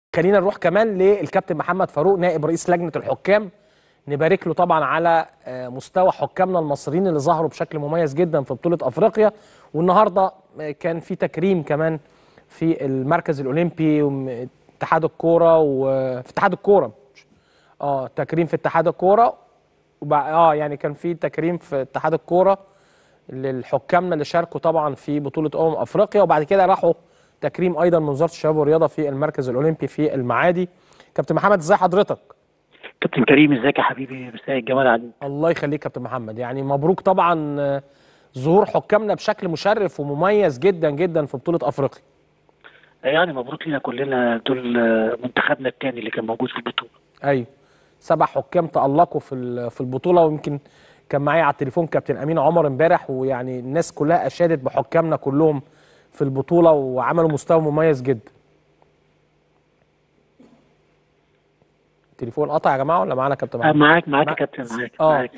خلينا نروح كمان للكابتن محمد فاروق نائب رئيس لجنه الحكام نبارك له طبعا على آه، مستوى حكامنا المصريين اللي ظهروا بشكل مميز جدا في بطوله افريقيا والنهارده آه، كان في تكريم كمان في المركز الاولمبي وم- اتحاد الكوره وفي اتحاد الكوره اه تكريم في اتحاد الكوره وبع- اه يعني كان في تكريم في اتحاد الكوره للحكامنا اللي شاركوا طبعا في بطوله امم افريقيا وبعد كده راحوا تكريم ايضا من وزاره الشباب والرياضه في المركز الاولمبي في المعادي كابتن محمد ازي حضرتك كابتن كريم ازيك يا حبيبي مساء الجمال عليك الله يخليك كابتن محمد يعني مبروك طبعا آه، ظهور حكامنا بشكل مشرف ومميز جدا جدا في بطوله افريقيا يعني مبروك لينا كلنا دول آه، منتخبنا الثاني اللي كان موجود في البطوله ايوه سبع حكام تألقوا في ال- في البطوله ويمكن كان معايا على التليفون كابتن امين عمر امبارح ويعني الناس كلها اشادت بحكامنا كلهم في البطوله وعملوا مستوى مميز جدا التليفون قطع يا جماعه ولا معانا كابتن آه، محمد معاك معاك يا مع- كابتن معاك اه معاك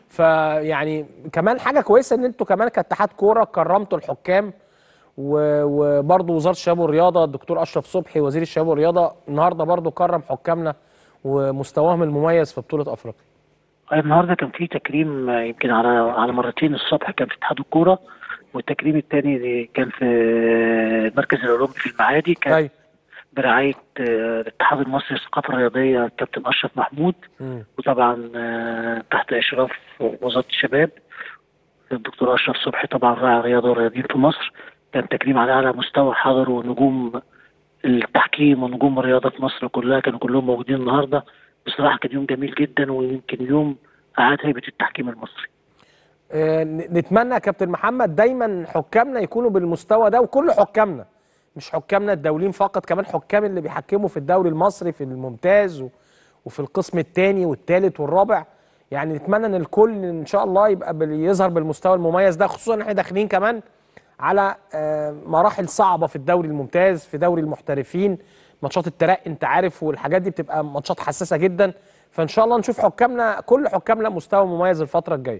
فيعني كمان حاجه كويسه ان انتوا كمان كاتحاد كوره كرمتوا الحكام و- وبرضه وزاره الشباب والرياضه الدكتور اشرف صبحي وزير الشباب والرياضه النهارده برضه كرم حكامنا ومستواهم المميز في بطوله افريقيا آه، النهارده كان في تكريم آه، يمكن على على مرتين الصبح كان في اتحاد الكوره والتكريم الثاني كان في آه، المركز الاولمبي في المعادي كان ايوه برعايه آه، الاتحاد المصري للثقافه الرياضيه الكابتن اشرف محمود مم. وطبعا آه، تحت اشراف وزاره الشباب الدكتور اشرف صبحي طبعا راعي الرياضه والرياضيين في مصر كان تكريم على اعلى مستوى حضروا نجوم التحكيم ونجوم الرياضه في مصر كلها كانوا كلهم موجودين النهارده بصراحه كان يوم جميل جدا ويمكن يوم اعاد هيبه التحكيم المصري آه، ن- نتمنى يا كابتن محمد دايما حكامنا يكونوا بالمستوى ده وكل حكامنا مش حكامنا الدوليين فقط كمان حكام اللي بيحكموا في الدوري المصري في الممتاز و- وفي القسم الثاني والثالث والرابع يعني نتمنى ان الكل ان شاء الله يبقى بال- يظهر بالمستوى المميز ده خصوصا ان احنا داخلين كمان على آه، مراحل صعبه في الدوري الممتاز في دوري المحترفين ماتشات الترقي انت عارف والحاجات دي بتبقى ماتشات حساسه جدا فان شاء الله نشوف حكامنا كل حكامنا مستوى مميز الفتره الجايه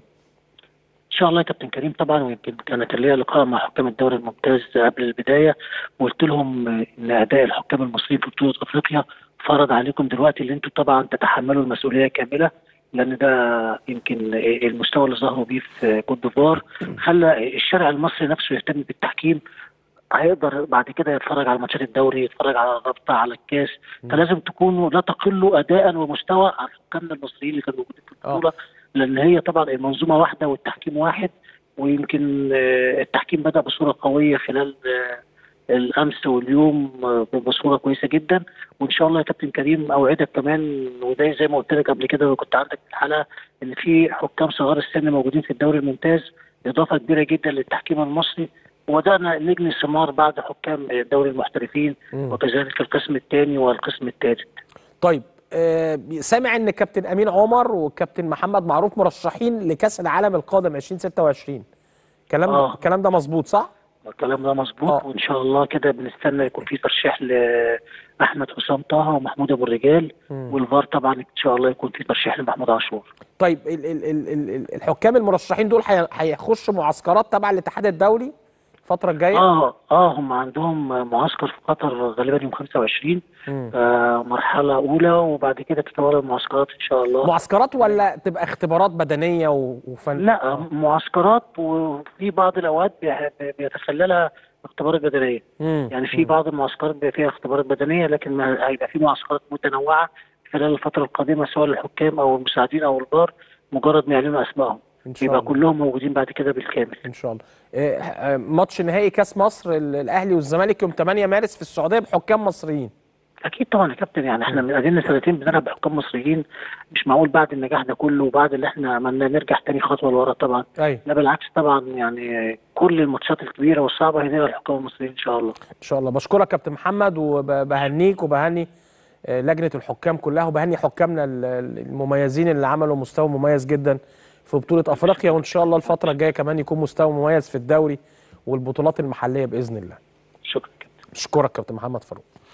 ان شاء الله يا كابتن كريم طبعا ويمكن كانت ليا لقاء مع حكام الدوري الممتاز قبل البدايه وقلت لهم آه، ان اداء الحكام المصريين في بطوله افريقيا فرض عليكم دلوقتي اللي انتم طبعا تتحملوا المسؤوليه كامله لان ده يمكن آه، المستوى اللي ظهروا بيه في كوت ديفوار خلى الشارع المصري نفسه يهتم بالتحكيم هيقدر بعد كده يتفرج على ماتشات الدوري يتفرج على الرابطه على الكاس فلازم تكونوا لا تقلوا اداء ومستوى عن حكامنا المصريين اللي كانوا موجودين في البطوله لان هي طبعا المنظومه واحده والتحكيم واحد ويمكن آه، التحكيم بدا بصوره قويه خلال آه، الامس واليوم آه، بصوره كويسه جدا وان شاء الله يا كابتن كريم اوعدك كمان وده زي ما قلت لك قبل كده وكنت عندك في الحلقه ان في حكام صغار السن موجودين في الدوري الممتاز اضافه كبيره جدا للتحكيم المصري وبدانا نجني ثمار بعد حكام دوري المحترفين مم. وكذلك القسم الثاني والقسم الثالث طيب آه، سامع ان كابتن امين عمر وكابتن محمد معروف مرشحين لكاس العالم القادم 2026 الكلام ده آه. الكلام ده مظبوط صح الكلام ده مظبوط آه. وان شاء الله كده بنستنى يكون في ترشيح لاحمد حسام طه ومحمود ابو الرجال مم. والفار طبعا ان شاء الله يكون في ترشيح لمحمود عاشور طيب ال ال ال ال ال الحكام المرشحين دول هي- هيخشوا معسكرات تبع الاتحاد الدولي الفتره الجايه اه اه هم عندهم معسكر في قطر غالبا يوم 25 مم. آه مرحله اولى وبعد كده تتوالى المعسكرات ان شاء الله معسكرات ولا تبقى اختبارات بدنيه و- وفن لا معسكرات وفي بعض الاوقات بي- بيتخللها اختبارات بدنيه مم. يعني في بعض المعسكرات بيبقى فيها اختبارات بدنيه لكن ما هيبقى في معسكرات متنوعه خلال الفتره القادمه سواء للحكام او المساعدين او الفار مجرد ما يعلنوا اسمائهم ان شاء يبقى الله كلهم موجودين بعد كده بالكامل ان شاء الله آه، آه، ماتش نهائي كاس مصر ال- الاهلي والزمالك يوم 8 مارس في السعوديه بحكام مصريين اكيد طبعا يا كابتن يعني احنا من ادينا سنتين بنلعب بحكام مصريين مش معقول بعد النجاح ده كله وبعد اللي احنا عملناه نرجع تاني خطوه لورا طبعا ايوه لا بالعكس طبعا يعني كل الماتشات الكبيره والصعبه هنلعب الحكام المصريين ان شاء الله ان شاء الله بشكرك كابتن محمد وبهنيك وبهني آه، لجنه الحكام كلها وبهني حكامنا ال- ال- المميزين اللي عملوا مستوى مميز جدا في بطوله افريقيا وان شاء الله الفتره الجايه كمان يكون مستوى مميز في الدوري والبطولات المحليه باذن الله شكرا كابتن بشكرك كابتن محمد فاروق